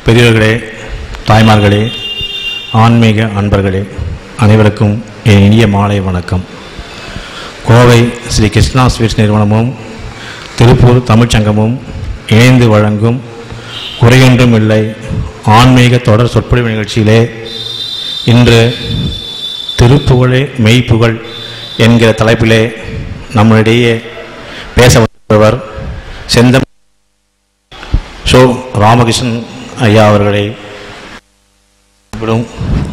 பெரியவர்களே தாய்மார்களே ஆன்மீக அன்பர்களே அனைவருக்கும் என் இனிய மாலை வணக்கம் கோவை ஸ்ரீ கிருஷ்ணா ஸ்வீட்ஸ் நிறுவனமும் திருப்பூர் தமிழ்ச்சங்கமும் இணைந்து வழங்கும் குறையொன்றும் இல்லை ஆன்மீக தொடர் சொற்பொழிவு நிகழ்ச்சியிலே இன்று திருப்புகழே மெய்ப்புகழ் என்கிற தலைப்பிலே நம்மளிடையே பேச வருபவர் செந்தம் ஷோ ராமகிருஷ்ணன் ஐயா அவர்களை சார்பிலும்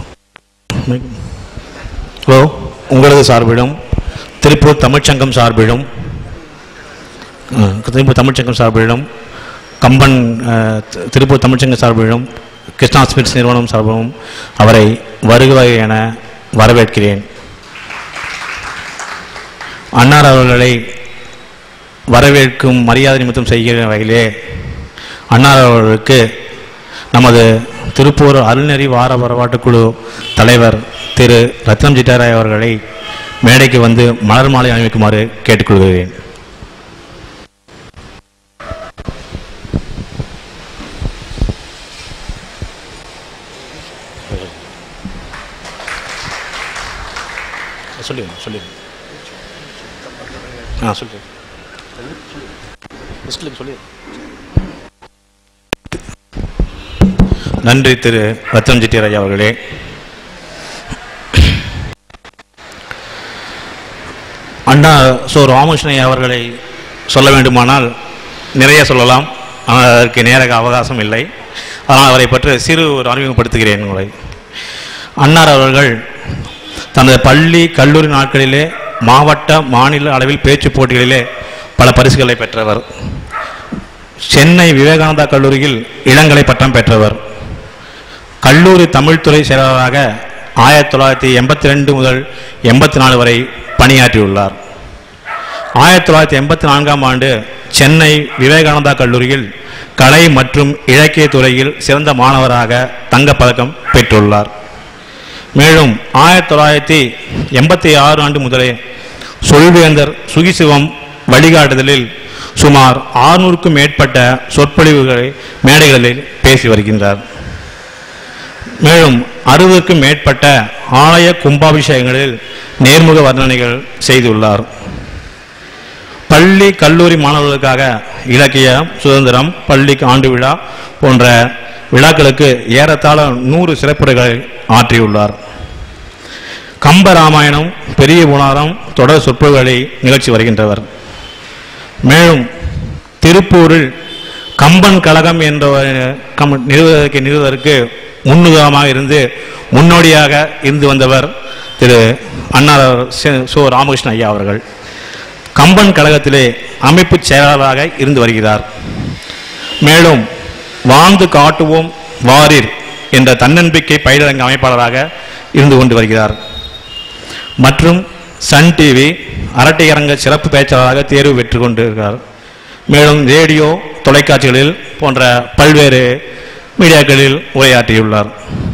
ஹலோ உங்களது சார்பிலும் திருப்பூர் தமிழ்ச்சங்கம் சார்பிலும் அஹ், திருப்பூர் தமிழ்ச்சங்கம் சார்பிலும் கம்பன் அஹ், தி- திருப்பூர் தமிழ்ச்சங்கம் சார்பிலும் கிருஷ்ணா ஸ்வீட்ஸ் நிறுவனம் சார்பிலும் அவரை வருக என வரவேற்கிறேன் அன்னார் அவர்களை வரவேற்கும் மரியாதை நிமித்தம் செய்கிற வகையிலே அன்னார் அவர்களுக்கு நமது திருப்பூர் அருள்நெறி வார வரலாற்றுக் குழு தலைவர் திரு ரத்னம் ஜிட்டாராய் அவர்களை மேடைக்கு வந்து மலர் மாலை அணிவிக்குமாறு கேட்டுக்கொள்கிறேன் சொல்லுங்க சொல்லுங்க ஆ சொல்லுங்க சொல்லி நன்றி திரு ரத்தன் செட்டியார் அவர்களே அண்ணா சோ ராமகிருஷ்ணன் ஐயா அவர்களை சொல்ல வேண்டுமானால் நிறைய சொல்லலாம் ஆனால் அதற்கு நேர அவகாசம் இல்லை ஆனால் அவரை பற்றி சிறு ஒரு அறிமுகப்படுத்துகிறேன் உங்களை அன்னார் அவர்கள் தனது பள்ளி கல்லூரி நாட்களிலே மாவட்ட மாநில அளவில் பேச்சு போட்டிகளிலே பல பரிசுகளை பெற்றவர் சென்னை விவேகானந்தா கல்லூரியில் இளங்கலை பட்டம் பெற்றவர் கல்லூரி தமிழ்துறை செயலாளராக ஆயிரத்தி தொள்ளாயிரத்தி எண்பத்தி ரெண்டு முதல் எண்பத்தி நாலு வரை பணியாற்றியுள்ளார் ஆயிரத்தி தொள்ளாயிரத்தி எண்பத்தி நான்காம் ஆண்டு சென்னை விவேகானந்தா கல்லூரியில் கலை மற்றும் இலக்கிய துறையில் சிறந்த மாணவராக தங்கப்பதக்கம் பெற்றுள்ளார் மேலும் ஆயிரத்தி தொள்ளாயிரத்தி எண்பத்தி ஆறு ஆண்டு முதலே சொல்வேந்தர் சுகிசிவம் வழிகாட்டுதலில் சுமார் ஆறுநூறுக்கும் மேற்பட்ட சொற்பொழிவுகளை மேடைகளில் பேசி வருகின்றார் மேலும் அறுபதுக்கும் மேற்பட்ட ஆலய கும்பாபிஷேகங்களில் நேர்முக வர்ணனைகள் செய்துள்ளார் பள்ளி கல்லூரி மாணவர்களுக்காக இலக்கியம் சுதந்திரம் பள்ளி ஆண்டு விழா போன்ற விழாக்களுக்கு ஏறத்தாழ நூறு சிறப்புரைகளை ஆற்றியுள்ளார் கம்ப ராமாயணம் பெரிய புனாரம் தொடர் சொற்பொழிவுகளை நிகழ்ச்சி வருகின்றவர் மேலும் திருப்பூரில் கம்பன் கழகம் என்ற ஒரு கம் நிறுவதற்கு நிறுவதற்கு முன்னுதாரணமாக இருந்து முன்னோடியாக இருந்து வந்தவர் திரு அண்ணா ச- சோ ராமகிருஷ்ணன் ஐயா அவர்கள் கம்பன் கழகத்திலே அமைப்பு செயலாளராக இருந்து வருகிறார் மேலும் வாழ்ந்து காட்டுவோம் வாரீர் என்ற தன்னம்பிக்கை பயிலரங்க அமைப்பாளராக இருந்து கொண்டு வருகிறார் மற்றும் சன் டிவி அரட்டையரங்க சிறப்பு பேச்சாளராக தேர்வு பெற்று கொண்டிருக்கிறார் மேலும் ரேடியோ தொலைக்காட்சிகளில் போன்ற பல்வேறு மீடியாக்களில் உரையாற்றியுள்ளார்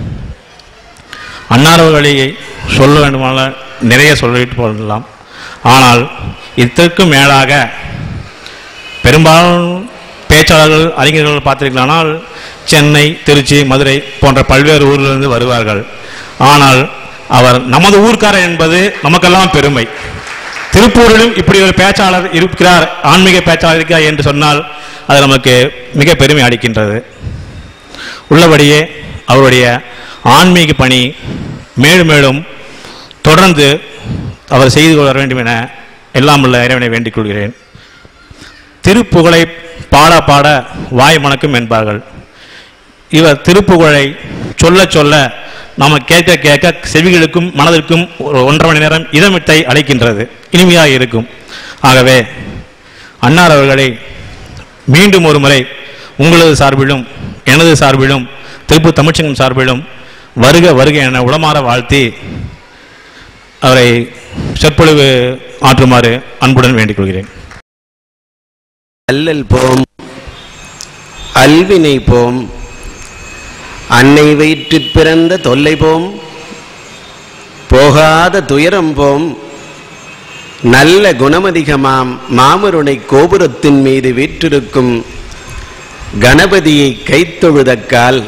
அன்னாரவர்களை சொல்ல வேண்டுமானால் நிறைய சொல்லிட்டு போகலாம் ஆனால் இதற்கும் மேலாக பெரும்பாலும் பேச்சாளர்கள் அறிஞர்கள் பார்த்திருக்கலானால் சென்னை திருச்சி மதுரை போன்ற பல்வேறு ஊரிலிருந்து வருவார்கள் ஆனால் அவர் நமது ஊர்க்காரர் என்பது நமக்கெல்லாம் பெருமை திருப்பூரிலும் இப்படி ஒரு பேச்சாளர் இருக்கிறார் ஆன்மீக பேச்சாளர் இருக்கிறார் என்று சொன்னால் அது நமக்கு மிக பெருமை அளிக்கின்றது உள்ளபடியே அவருடைய ஆன்மீக பணி மேலும் மேலும் தொடர்ந்து அவர் செய்து கொள்ள வேண்டும் என எல்லாம் உள்ள இறைவனை வேண்டிக் கொள்கிறேன் திருப்புகழை பாட பாட வாய் மணக்கும் என்பார்கள் இவர் திருப்புகழை சொல்ல சொல்ல நாம கேட்க கேட்க செவிகளுக்கும் மனதிற்கும் ஒரு ஒன்றரை மணி நேரம் இதமிட்டை அளிக்கின்றது இனிமையாக இருக்கும் ஆகவே அன்னார் அவர்களை மீண்டும் ஒரு முறை உங்களது சார்பிலும் எனது சார்பிலும் திருப்பூர் தமிழ்ச்சங்கம் சார்பிலும் வருக வருக என உளமாற வாழ்த்தி அவரை சொற்பொழிவு ஆற்றுமாறு அன்புடன் வேண்டிக் கொள்கிறேன் அல்லல் போம் அல்வினை போம் அன்னை வயிற்றிற் பிறந்த தொல்லை போம் போகாத துயரம் போம் நல்ல குணமதிகமாம் மாமருணை கோபுரத்தின் மீது வீற்றிருக்கும் கணபதியை கைத்தொழுதக்கால்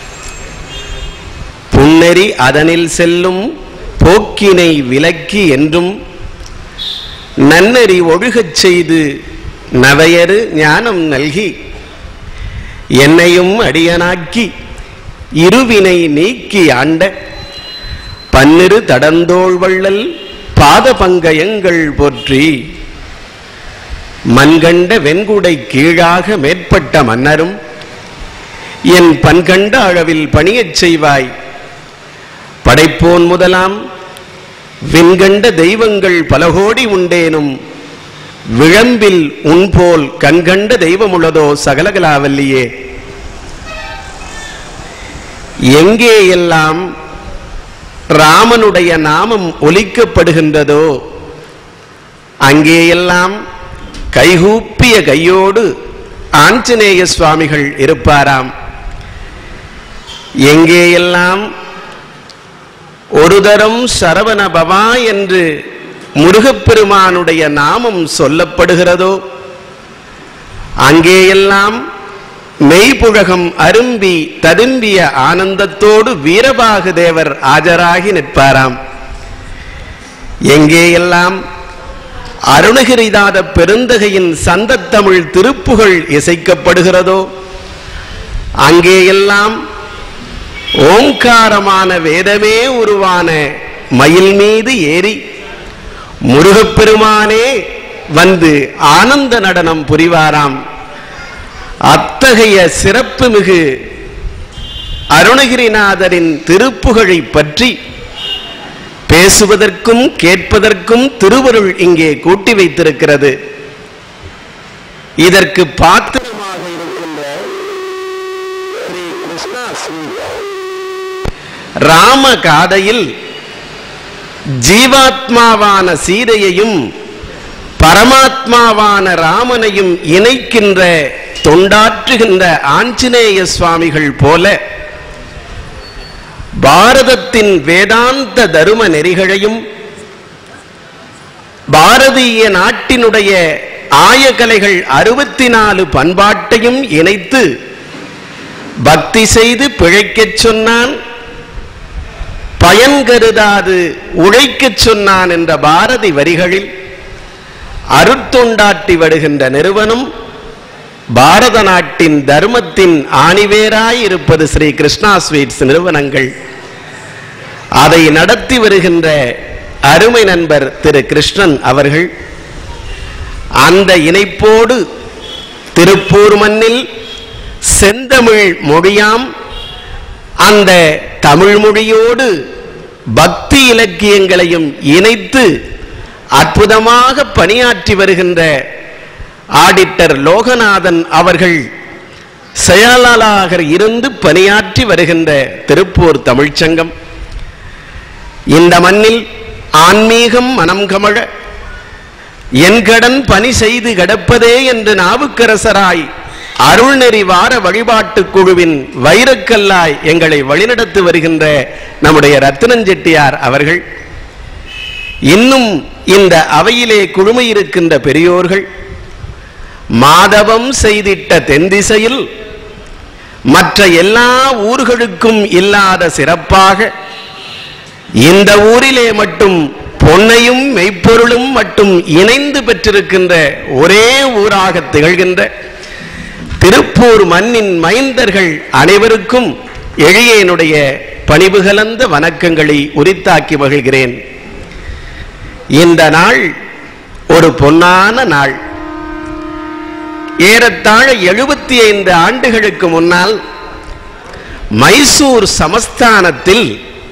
புன்னெறி அதனில் செல்லும் போக்கினை விலக்கி என்றும் நன்னெறி ஒழுகச் செய்து நவையரு ஞானம் நல்கி என்னையும் அடியனாக்கி இருவினை நீக்கி ஆண்ட பன்னிரு தடந்தோள் வள்ளல் பாத பங்கயங்கள் போற்றி மண்கண்ட வெண்குடை கீழாக மேற்பட்ட மன்னரும் என் பன்கண்ட அளவில் பணியச் செய்வாய் படைப்போன் முதலாம் விண்கண்ட தெய்வங்கள் பல கோடி உண்டேனும் விளம்பில் உன்போல் கண்கண்ட தெய்வமுள்ளதோ சகலகலாவல்லியே எங்கே எல்லாம் ராமனுடைய நாமம் ஒலிக்கப்படுகின்றதோ அங்கேயெல்லாம் கைகூப்பிய கையோடு ஆஞ்சநேய சுவாமிகள் இருப்பாராம் எங்கேயெல்லாம் ஒரு தரம் சரவண பவா என்று முருகப்பெருமானுடைய நாமம் சொல்லப்படுகிறதோ அங்கேயெல்லாம் மெய்புழகம் அரும்பி ததும்பிய ஆனந்தத்தோடு வீரபாகு தேவர் ஆஜராகி நிற்பாராம் எங்கேயெல்லாம் அருணகிரிநாத பெருந்தகையின் சந்தத்தமிழ் திருப்புகழ் இசைக்கப்படுகிறதோ அங்கேயெல்லாம் ஓங்காரமான வேதமே உருவான மயில் மீது ஏறி முருகப்பெருமானே வந்து ஆனந்த நடனம் புரிவாராம் அத்தகைய சிறப்பு மிகு அருணகிரிநாதரின் திருப்புகழை பற்றி பேசுவதற்கும் கேட்பதற்கும் திருவருள் இங்கே கூட்டி வைத்திருக்கிறது இதற்கு பாத்திரமாக இருக்கின்ற ஸ்ரீ கிருஷ்ணா ஸ்வீட் ராம காதையில் ஜீவாத்மாவான சீதையையும் பரமாத்மாவான ராமனையும் இணைக்கின்ற தொண்டாற்றுகின்ற ஆஞ்சநேய சுவாமிகள் போல பாரதத்தின் வேதாந்த தரும நெறிகளையும் பாரதிய நாட்டினுடைய ஆயக்கலைகள் அறுபத்தி நாலு பண்பாட்டையும் இணைத்து பக்தி செய்து பிழைக்கச் சொன்னான் பயன் கருதாது உழைக்கச் சொன்னான் என்ற பாரதி வரிகளில் அருட்தொண்டாட்டி வருகின்ற நிறுவனம் பாரத நாட்டின் தர்மத்தின் ஆணிவேராய் இருப்பது ஸ்ரீ கிருஷ்ணா ஸ்வீட்ஸ் நிறுவனங்கள் அதை நடத்தி வருகின்ற அருமை நண்பர் திரு கிருஷ்ணன் அவர்கள் அந்த இணைப்போடு திருப்பூர் மண்ணில் செந்தமிழ் மொழியாம் அந்த தமிழ் மொழியோடு பக்தி இலக்கியங்களையும் இணைத்து அற்புதமாக பணியாற்றி வருகின்ற ஆடிட்டர் லோகநாதன் அவர்கள் செயலாளராக இருந்து பணியாற்றி வருகின்ற திருப்பூர் தமிழ்ச்சங்கம் இந்த மண்ணில் ஆன்மீகம் மனம் கமழ என் கடன் பணி செய்து கிடப்பதே என்று நாவுக்கரசராய் அருள்நெறி வார வழிபாட்டுக் குழுவின் வைரக்கல்லாய் எங்களை வழிநடத்தி வருகின்ற நம்முடைய ரத்தினஞ்செட்டியார் அவர்கள் இன்னும் இந்த அவையிலே குழுமையிருக்கின்ற பெரியோர்கள் மாதவம் செய்திட்ட தென்திசையில் மற்ற எல்லா ஊர்களுக்கும் இல்லாத சிறப்பாக இந்த ஊரிலே மட்டும் பொன்னையும் மெய்ப்பொருளும் மட்டும் இணைந்து பெற்றிருக்கின்ற ஒரே ஊராக திகழ்கின்ற திருப்பூர் மண்ணின் மைந்தர்கள் அனைவருக்கும் எளியனுடைய பணிவு கலந்த வணக்கங்களை உரித்தாக்கி மகிழ்கிறேன் இந்த நாள் ஒரு பொன்னான நாள் ஏறத்தாழ எழுபத்தி ஐந்து ஆண்டுகளுக்கு முன்னால் மைசூர் சமஸ்தானத்தில்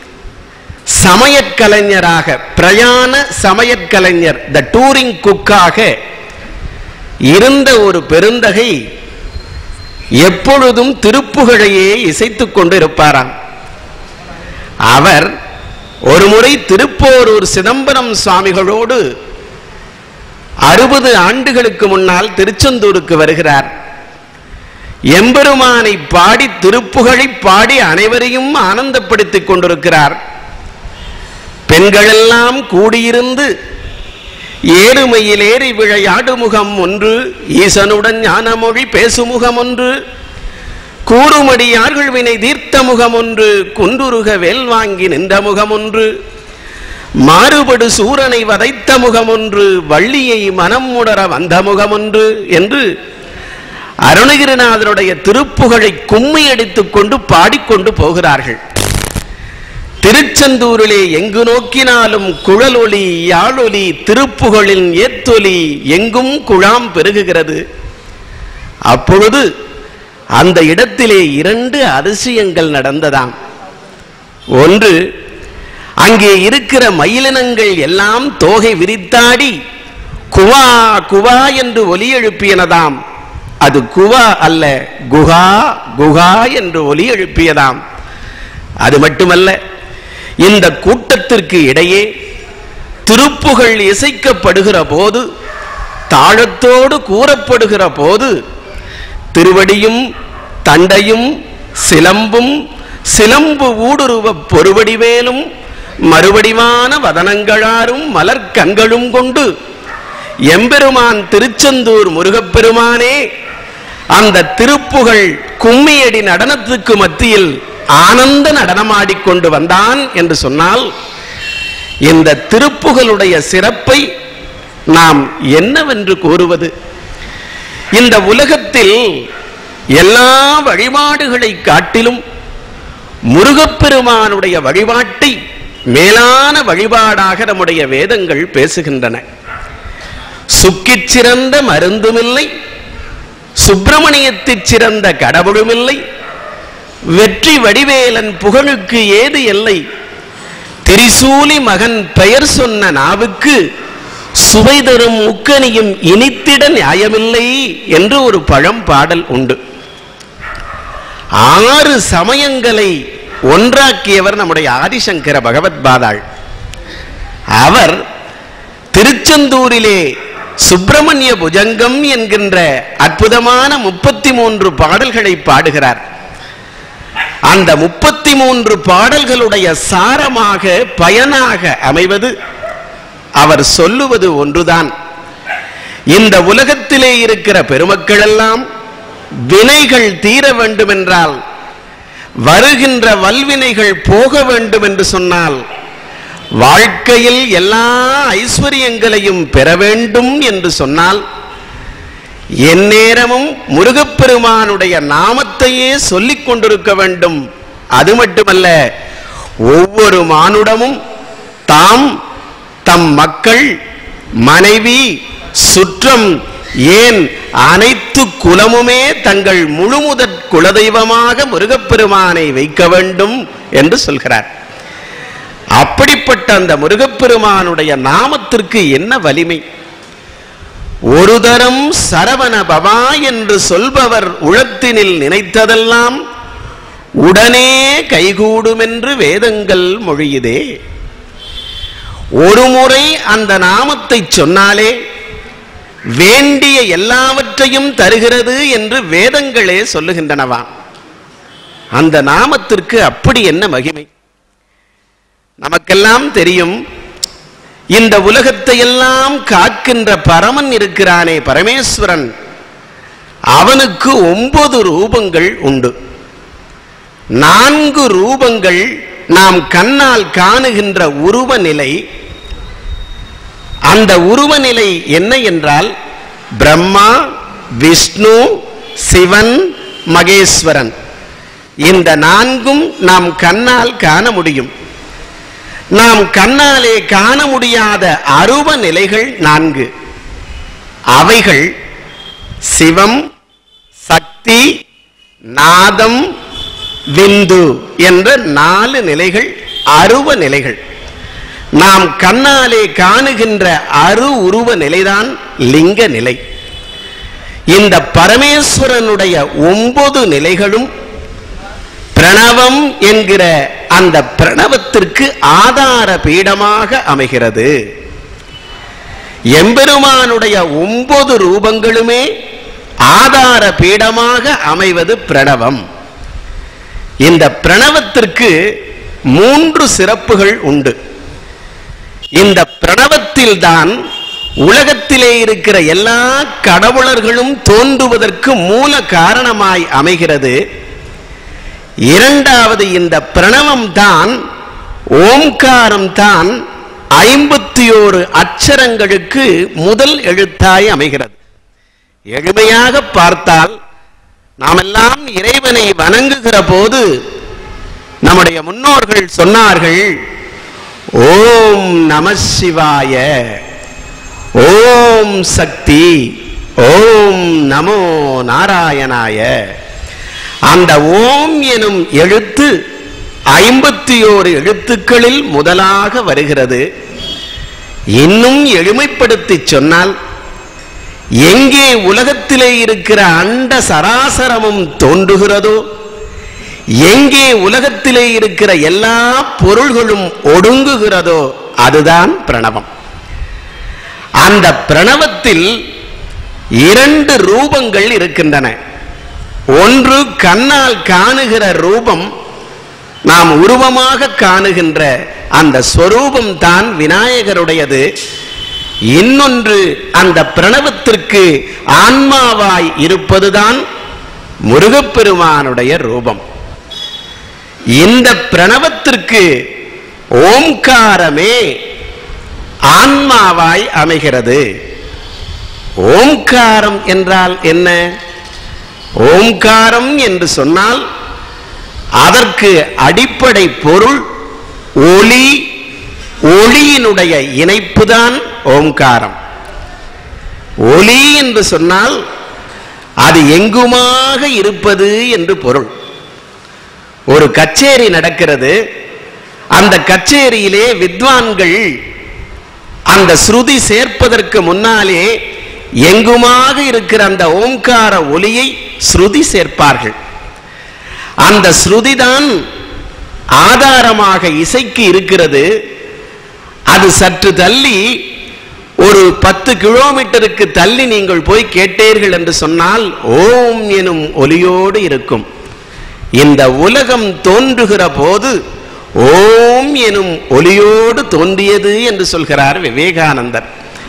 சமயக்கலைஞராக பிரயாண சமயக்கலைஞர் த டூரிங் குக்காக இருந்த ஒரு பெருந்தகை எப்பொழுதும் திருப்புகழையே இசைத்துக் கொண்டு இருப்பாராம் அவர் ஒருமுறை திருப்போரூர் சிதம்பரம் சுவாமிகளோடு அறுபது ஆண்டுகளுக்கு முன்னால் திருச்செந்தூருக்கு வருகிறார் எம்பெருமானை பாடி திருப்புகழை பாடி அனைவரையும் ஆனந்தப்படுத்திக் கொண்டிருக்கிறார் பெண்களெல்லாம் கூடியிருந்து ஏறுமையில் ஏறி விளையாடு முகம் ஒன்று ஈசனுடன் ஞானமொழி பேசுமுகம் ஒன்று கூறுமடியார்கள் வினை தீர்த்த முகம் ஒன்று குன்றுருக வேல் வாங்கி நின்ற முகம் ஒன்று மாறுபடு சூரனை வதைத்த முகம் ஒன்று வள்ளியை மனம் உணர வந்த முகம் ஒன்று என்று அருணகிரிநாதனுடைய திருப்புகழை கும்மி அடித்துக் கொண்டு பாடிக்கொண்டு போகிறார்கள் திருச்செந்தூரிலே எங்கு நோக்கினாலும் குழலொலி யாழொலி திருப்புகழின் ஏத்தொலி எங்கும் குழாம் பெருகுகிறது அப்பொழுது அந்த இடத்திலே இரண்டு அதிசயங்கள் நடந்ததாம் ஒன்று அங்கே இருக்கிற மயிலினங்கள் எல்லாம் தோகை விரித்தாடி குவா குவா என்று ஒலி எழுப்பியனதாம் அது குவா அல்ல குஹா குஹா என்று ஒலி எழுப்பியதாம் அது மட்டுமல்ல இந்த கூட்டத்திற்கு இடையே திருப்புகள் இசைக்கப்படுகிற போது தாழத்தோடு கூறப்படுகிற போது திருவடியும் தண்டையும் சிலம்பும் சிலம்பு ஊடுருவ பொறுவடிவேலும் மறுவடிவான வதனங்களாரும் மலர்கண்களும் கொண்டு எம்பெருமான் திருச்செந்தூர் முருகப்பெருமானே அந்த திருப்புகழ் கும்மியடி நடனத்துக்கு மத்தியில் ஆனந்த நடனமாடிக்கொண்டு வந்தான் என்று சொன்னால் இந்த திருப்புகளுடைய சிறப்பை நாம் என்னவென்று கூறுவது இந்த உலகத்தில் எல்லா வழிபாடுகளை காட்டிலும் முருகப்பெருமானுடைய வழிபாட்டை மேலான வழிபாடாக நம்முடைய வேதங்கள் பேசுகின்றன சுக்கிச் சிறந்த மருந்துமில்லை சுப்பிரமணியத்திற் சிறந்த கடவுளுமில்லை வெற்றி வடிவேலன் புகழுக்கு ஏது எல்லை திரிசூலி மகன் பெயர் சொன்ன நாவுக்கு சுவை தரும் முக்கனியும் இனித்திட நியாயமில்லை என்று ஒரு பழம் பாடல் உண்டு ஆறு சமயங்களை ஒன்றாக்கியவர் நம்முடைய ஆதிசங்கர பகவத் பாதாள் அவர் திருச்செந்தூரிலே சுப்பிரமணிய புஜங்கம் என்கின்ற அற்புதமான முப்பத்தி மூன்று பாடல்களை பாடுகிறார் அந்த முப்பத்தி மூன்று பாடல்களுடைய சாரமாக பயனாக அமைவது அவர் சொல்லுவது ஒன்றுதான் இந்த உலகத்திலே இருக்கிற பெருமக்கள் எல்லாம் வினைகள் தீர வேண்டுமென்றால் வருகின்ற வல்வினைகள் போக வேண்டும் என்று சொன்னால் வாழ்க்கையில் எல்லா ஐஸ்வர்யங்களையும் பெற வேண்டும் என்று சொன்னால் எந்நேரமும் முருகப்பெருமானுடைய நாமத்தையே சொல்லிக் கொண்டிருக்க வேண்டும் அது மட்டுமல்ல ஒவ்வொரு மானுடமும் தாம் தம் மக்கள் மனைவி சுற்றம் ஏன் அனைத்து குலமுமே தங்கள் முழுமுதற் குலதெய்வமாக முருகப்பெருமானை வைக்க வேண்டும் என்று சொல்கிறார் அப்படிப்பட்ட அந்த முருகப்பெருமானுடைய நாமத்திற்கு என்ன வலிமை ஒரு தரம் சரவண பவா என்று சொல்பவர் உளத்தினில் நினைத்ததெல்லாம் உடனே கைகூடுமென்று வேதங்கள் மொழியுதே ஒரு முறை அந்த நாமத்தை சொன்னாலே வேண்டிய எல்லாவற்றையும் தருகிறது என்று வேதங்களே சொல்லுகின்றனவா அந்த நாமத்திற்கு அப்படி என்ன மகிமை நமக்கெல்லாம் தெரியும் இந்த உலகத்தை எல்லாம் காக்கின்ற பரமன் இருக்கிறானே பரமேஸ்வரன் அவனுக்கு ஒன்பது ரூபங்கள் உண்டு நான்கு ரூபங்கள் நாம் கண்ணால் காணுகின்ற உருவ நிலை அந்த உருவ நிலை என்ன என்றால் பிரம்மா விஷ்ணு சிவன் மகேஸ்வரன் இந்த நான்கும் நாம் கண்ணால் காண முடியும் நாம் கண்ணாலே காண முடியாத அருவ நிலைகள் நான்கு அவைகள் சிவம் சக்தி நாதம் விந்து என்ற நாலு நிலைகள் அருவ நிலைகள் நாம் கண்ணாலே காணுகின்ற அரு உருவ நிலைதான் லிங்க நிலை இந்த பரமேஸ்வரனுடைய ஒன்பது நிலைகளும் பிரணவம் என்கிற அந்த பிரணவத்திற்கு ஆதார பீடமாக அமைகிறது எம்பெருமானுடைய ஒன்பது ரூபங்களுமே ஆதார பீடமாக அமைவது பிரணவம் இந்த பிரணவத்திற்கு மூன்று சிறப்புகள் உண்டு இந்த பிரணவத்தில் தான் உலகத்திலே இருக்கிற எல்லா கடவுளர்களும் தோன்றுவதற்கு மூல காரணமாய் அமைகிறது இரண்டாவது இந்த பிரணவம் தான் ஓம்காரம் தான் ஐம்பத்தி ஓரு அச்சரங்களுக்கு முதல் எழுத்தாய் அமைகிறது எளிமையாக பார்த்தால் நாமெல்லாம் இறைவனை வணங்குகிற போது நம்முடைய முன்னோர்கள் சொன்னார்கள் ஓம் நம சிவாய ஓம் சக்தி ஓம் நமோ நாராயணாய அந்த ஓம் எனும் எழுத்து ஐம்பத்தி ஓரு எழுத்துக்களில் முதலாக வருகிறது இன்னும் எளிமைப்படுத்தி சொன்னால் எங்கே உலகத்திலே இருக்கிற அண்ட சராசரமும் தோன்றுகிறதோ எங்கே உலகத்திலே இருக்கிற எல்லா பொருள்களும் ஒடுங்குகிறதோ அதுதான் பிரணவம் அந்த பிரணவத்தில் இரண்டு ரூபங்கள் இருக்கின்றன ஒன்று கண்ணால் காணுகிற ரூபம் நாம் உருவமாக காணுகின்ற அந்த ஸ்வரூபம் தான் விநாயகருடையது இன்னொன்று அந்த பிரணவத்திற்கு ஆன்மாவாய் இருப்பதுதான் முருகப்பெருமானுடைய ரூபம் இந்த பிரணவத்திற்கு ஓம்காரமே ஆன்மாவாய் அமைகிறது ஓம்காரம் என்றால் என்ன ஓம்காரம் என்று சொன்னால் அதற்கு அடிப்படை பொருள் ஒளி ஒளியினுடைய இணைப்புதான் ஓம்காரம் ஒளி என்று சொன்னால் அது எங்குமாக இருப்பது என்று பொருள் ஒரு கச்சேரி நடக்கிறது அந்த கச்சேரியிலே வித்வான்கள் அந்த ஸ்ருதி சேர்ப்பதற்கு முன்னாலே எங்குமாக இருக்கிற அந்த ஓம்கார ஒலியை ஸ்ருதி சேர்ப்பார்கள் அந்த ஸ்ருதிதான் ஆதாரமாக இசைக்கு இருக்கிறது அது சற்று தள்ளி ஒரு பத்து கிலோமீட்டருக்கு தள்ளி நீங்கள் போய் கேட்டீர்கள் என்று சொன்னால் ஓம் எனும் ஒலியோடு இருக்கும் இந்த உலகம் தோன்றுகிற போது ஓம் எனும் ஒலியோடு தோன்றியது என்று சொல்கிறார் விவேகானந்தர்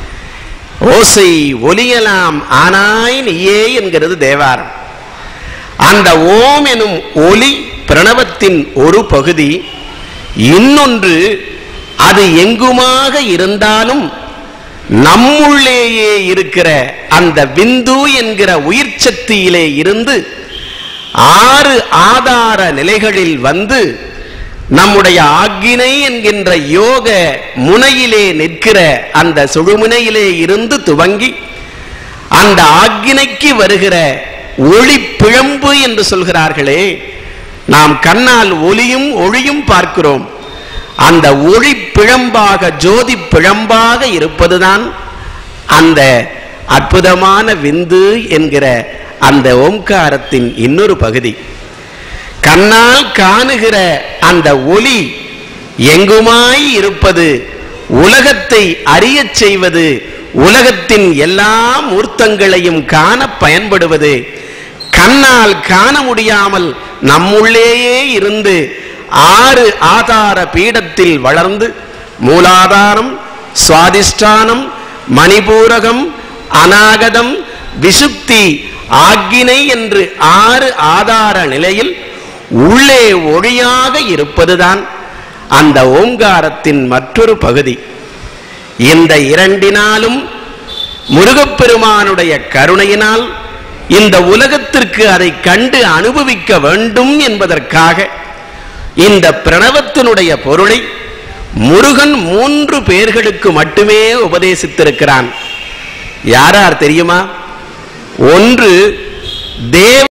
ஓசை ஒலியலாம் ஆனாய் நீயே என்கிறது தேவாரம் அந்த ஓம் எனும் ஒலி பிரணவத்தின் ஒரு பகுதி இன்னொன்று அது எங்குமாக இருந்தாலும் நம்முள்ளேயே இருக்கிற அந்த விந்து என்கிற உயிர் சக்தியிலே இருந்து ஆறு ஆதார நிலைகளில் வந்து நம்முடைய ஆக்கினை என்கின்ற யோக முனையிலே நிற்கிற அந்த சுழுமுனையிலே இருந்து துவங்கி அந்த ஆக்கினைக்கு வருகிற ஒளி பிழம்பு என்று சொல்கிறார்களே நாம் கண்ணால் ஒளியும் ஒளியும் பார்க்கிறோம் அந்த ஒளி பிழம்பாக ஜோதி பிழம்பாக இருப்பதுதான் அந்த அற்புதமான விந்து என்கிற அந்த ஓம்காரத்தின் இன்னொரு பகுதி கண்ணால் காணுகிற அந்த ஒளி எங்குமாய் இருப்பது உலகத்தை அறியச் செய்வது உலகத்தின் எல்லா மூர்த்தங்களையும் காண பயன்படுவது கண்ணால் காண முடியாமல் நம்முள்ளேயே இருந்து ஆறு ஆதார பீடத்தில் வளர்ந்து மூலாதாரம் சுவாதிஷ்டானம் மணிபூரகம் அநாகதம் விசுப்தி ஆக்கினை என்று ஆறு ஆதார நிலையில் உள்ளே ஒளியாக இருப்பதுதான் அந்த ஓங்காரத்தின் மற்றொரு பகுதி இந்த இரண்டினாலும் முருகப்பெருமானுடைய கருணையினால் இந்த உலகத்திற்கு அதை கண்டு அனுபவிக்க வேண்டும் என்பதற்காக இந்த பிரணவத்தினுடைய பொருளை முருகன் மூன்று பேர்களுக்கு மட்டுமே உபதேசித்திருக்கிறான் யாரார் தெரியுமா ஒன்று தேவ